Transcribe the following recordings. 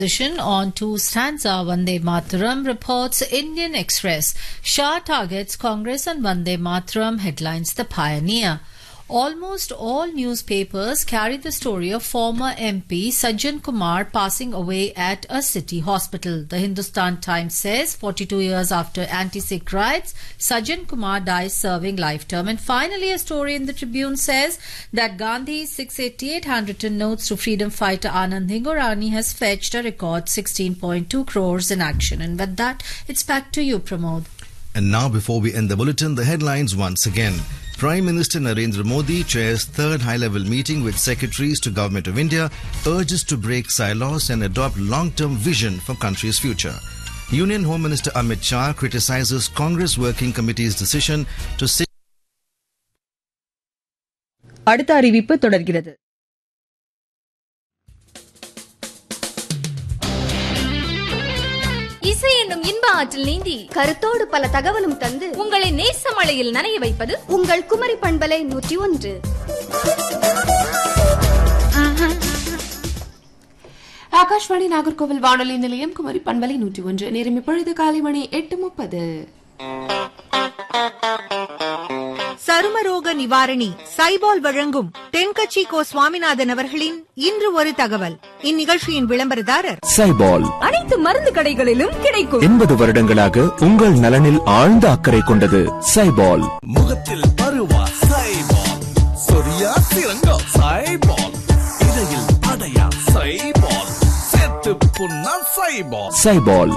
Position on two stanza Vande Mataram reports Indian Express. Shah targets Congress and Vande Mataram headlines The Pioneer. Almost all newspapers carry the story of former MP Sajjan Kumar passing away at a city hospital. The Hindustan Times says 42 years after anti-Sikh riots, Sajjan Kumar dies serving life term. And finally, a story in the Tribune says that Gandhi's 688 handwritten notes to freedom fighter Anand Hingorani has fetched a record 16.2 crores in action. And with that, it's back to you, Pramod. And now, before we end the bulletin, the headlines once again. Prime Minister Narendra Modi chairs third high-level meeting with secretaries to Government of India, urges to break silos and adopt long-term vision for country's future. Union Home Minister Amit Shah criticizes Congress Working Committee's decision to sit அடுத்த அறிவிப்பு தொடர்கிறது இசை என்னும் இன்ப ஆற்றில் நீந்தி கருத்தோடு பல தகவலும் தந்து உங்களை நேச மழையில் நனைய வைப்பது உங்கள் குமரி பண்பலை நூற்றி ஒன்று ஆகாஷ்வாணி நாகர்கோவில் வானொலி நிலையம் குமரி பண்பலை நூற்றி ஒன்று நேரம் இப்பொழுது காலை மணி எட்டு முப்பது சருமரோக நிவாரணி சைபால் வழங்கும் தென்கட்சி கோ சுவாமிநாதன் அவர்களின் இன்று ஒரு தகவல் இந்நிகழ்ச்சியின் விளம்பரதாரர் சைபால் அனைத்து மருந்து கடைகளிலும் கிடைக்கும் எண்பது வருடங்களாக உங்கள் நலனில் ஆழ்ந்த அக்கறை கொண்டது சைபால் முகத்தில் பருவா சைபால் சொரியா சிறங்கா சைபால் இடையில் அடையா சைபால் செத்து புண்ணா சைபால் சைபால்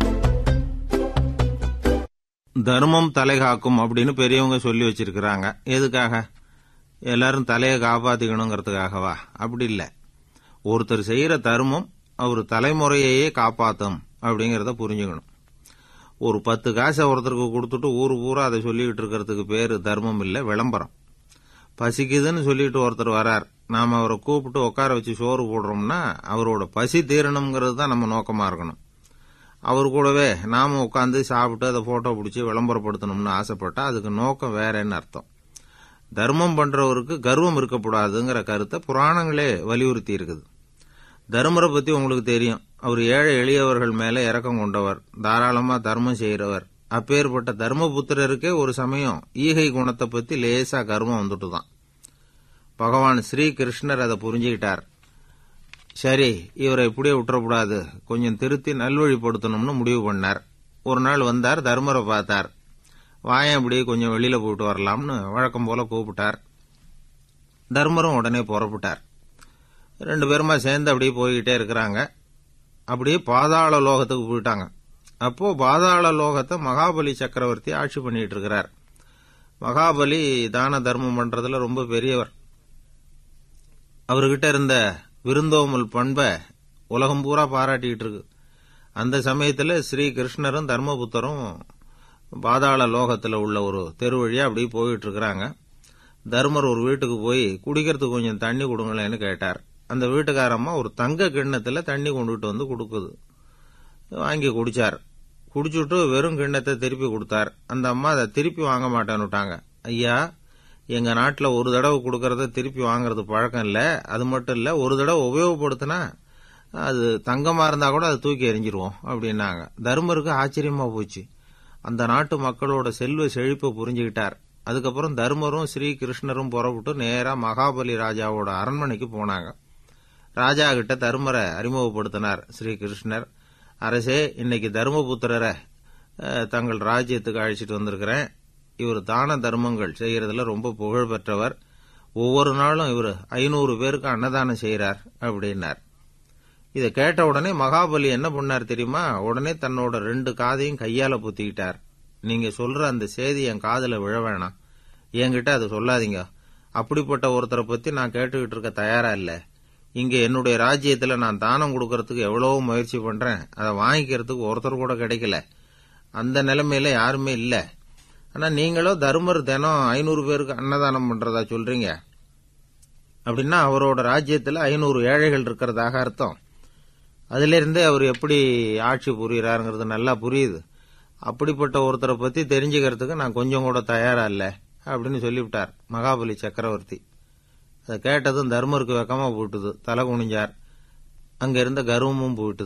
தர்மம் தலை காக்கும் அப்படின்னு பெரியவங்க சொல்லி வச்சிருக்கிறாங்க எதுக்காக எல்லாரும் தலையை காப்பாத்திக்கணுங்கிறதுக்காகவா அப்படி இல்லை ஒருத்தர் செய்யற தர்மம் அவர் தலைமுறையையே காப்பாத்தும் அப்படிங்கிறத புரிஞ்சுக்கணும் ஒரு பத்து காசை ஒருத்தருக்கு கொடுத்துட்டு ஊரு பூரா அதை சொல்லிக்கிட்டு இருக்கிறதுக்கு பேரு தர்மம் இல்லை விளம்பரம் பசிக்குதுன்னு சொல்லிட்டு ஒருத்தர் வரார் நாம அவரை கூப்பிட்டு உட்கார வச்சு சோறு போடுறோம்னா அவரோட பசி தீரணுங்கிறது தான் நம்ம நோக்கமா இருக்கணும் அவர் கூடவே நாம உட்காந்து சாப்பிட்டு அதை போட்டோ பிடிச்சி விளம்பரப்படுத்தணும்னு ஆசைப்பட்டா அதுக்கு நோக்கம் வேறன்னு அர்த்தம் தர்மம் பண்றவருக்கு கர்வம் இருக்கக்கூடாதுங்கிற கருத்தை புராணங்களே வலியுறுத்தி இருக்குது தர்மரை பத்தி உங்களுக்கு தெரியும் அவர் ஏழை எளியவர்கள் மேல இரக்கம் கொண்டவர் தாராளமா தர்மம் செய்யறவர் அப்பேற்பட்ட தர்மபுத்திரருக்கே ஒரு சமயம் ஈகை குணத்தை பத்தி லேசா கர்வம் வந்துட்டு தான் பகவான் ஸ்ரீகிருஷ்ணர் அதை புரிஞ்சுக்கிட்டார் சரி இவரை இப்படியே விட்டுறக்கூடாது கொஞ்சம் திருத்தி நல்வழிப்படுத்தணும்னு முடிவு பண்ணார் ஒரு நாள் வந்தார் தர்மரை பார்த்தார் வாயன் அப்படியே கொஞ்சம் வெளியில போயிட்டு வரலாம்னு வழக்கம் போல கூப்பிட்டார் தர்மரும் உடனே புறப்பட்டார் ரெண்டு பேருமா சேர்ந்து அப்படியே போய்கிட்டே இருக்கிறாங்க அப்படியே பாதாள லோகத்துக்கு போயிட்டாங்க அப்போ பாதாள லோகத்தை மகாபலி சக்கரவர்த்தி ஆட்சி பண்ணிட்டு இருக்கிறார் மகாபலி தான தர்மம் பண்றதுல ரொம்ப பெரியவர் அவர்கிட்ட இருந்த விருந்தோமல் பண்பை உலகம் பூரா பாராட்டிட்டு இருக்கு அந்த சமயத்துல ஸ்ரீ கிருஷ்ணரும் தர்மபுத்தரும் பாதாள லோகத்துல உள்ள ஒரு தெரு வழியா அப்படியே போயிட்டு இருக்கிறாங்க தர்மர் ஒரு வீட்டுக்கு போய் குடிக்கிறதுக்கு கொஞ்சம் தண்ணி கொடுங்களேன்னு கேட்டார் அந்த வீட்டுக்காரம்மா ஒரு தங்க கிண்ணத்துல தண்ணி கொண்டுட்டு வந்து கொடுக்குது வாங்கி குடிச்சார் குடிச்சுட்டு வெறும் கிண்ணத்தை திருப்பி கொடுத்தார் அந்த அம்மா அதை திருப்பி வாங்க மாட்டேன்னுட்டாங்க ஐயா எங்க நாட்டுல ஒரு தடவை கொடுக்கறத திருப்பி வாங்குறது பழக்கம் இல்ல அது மட்டும் இல்ல ஒரு தடவை உபயோகப்படுத்தினா அது தங்கமா இருந்தா கூட அதை தூக்கி எறிஞ்சிருவோம் அப்படின்னாங்க தர்மருக்கு ஆச்சரியமா போச்சு அந்த நாட்டு மக்களோட செல்வ செழிப்பை புரிஞ்சுக்கிட்டார் அதுக்கப்புறம் தர்மரும் ஸ்ரீ கிருஷ்ணரும் புறப்பட்டு நேரா மகாபலி ராஜாவோட அரண்மனைக்கு போனாங்க ராஜா கிட்ட தர்மரை அறிமுகப்படுத்தினார் ஸ்ரீ கிருஷ்ணர் அரசே இன்னைக்கு தர்மபுத்திரரை தங்கள் ராஜ்யத்துக்கு அழைச்சிட்டு வந்திருக்கிறேன் இவர் தான தர்மங்கள் செய்யறதுல ரொம்ப புகழ் பெற்றவர் ஒவ்வொரு நாளும் இவர் ஐநூறு பேருக்கு அன்னதானம் செய்யறார் அப்படின்னார் இதை கேட்ட உடனே மகாபலி என்ன பண்ணார் தெரியுமா உடனே தன்னோட ரெண்டு காதையும் கையால புத்திக்கிட்டார் நீங்க சொல்ற அந்த செய்தி என் காதல விழ வேணாம் என்கிட்ட அதை சொல்லாதீங்க அப்படிப்பட்ட ஒருத்தரை பத்தி நான் கேட்டுக்கிட்டு இருக்க தயாரா இல்ல இங்க என்னுடைய ராஜ்யத்துல நான் தானம் கொடுக்கறதுக்கு எவ்வளவோ முயற்சி பண்றேன் அதை வாங்கிக்கிறதுக்கு ஒருத்தர் கூட கிடைக்கல அந்த நிலைமையில யாருமே இல்லை ஆனா நீங்களோ தர்மர் தினம் ஐநூறு பேருக்கு அன்னதானம் பண்றதா சொல்றீங்க அப்படின்னா அவரோட ராஜ்யத்துல ஐநூறு ஏழைகள் இருக்கிறதாக அர்த்தம் அதுல இருந்தே அவர் எப்படி ஆட்சி புரியுறாருங்கிறது நல்லா புரியுது அப்படிப்பட்ட ஒருத்தரை பத்தி தெரிஞ்சுக்கிறதுக்கு நான் கொஞ்சம் கூட தயாரா இல்ல அப்படின்னு சொல்லிவிட்டார் மகாபலி சக்கரவர்த்தி அதை கேட்டதும் தர்மருக்கு வெக்கமா போயிட்டுது தலை குனிஞ்சார் அங்க இருந்த கர்வமும் போயிட்டுது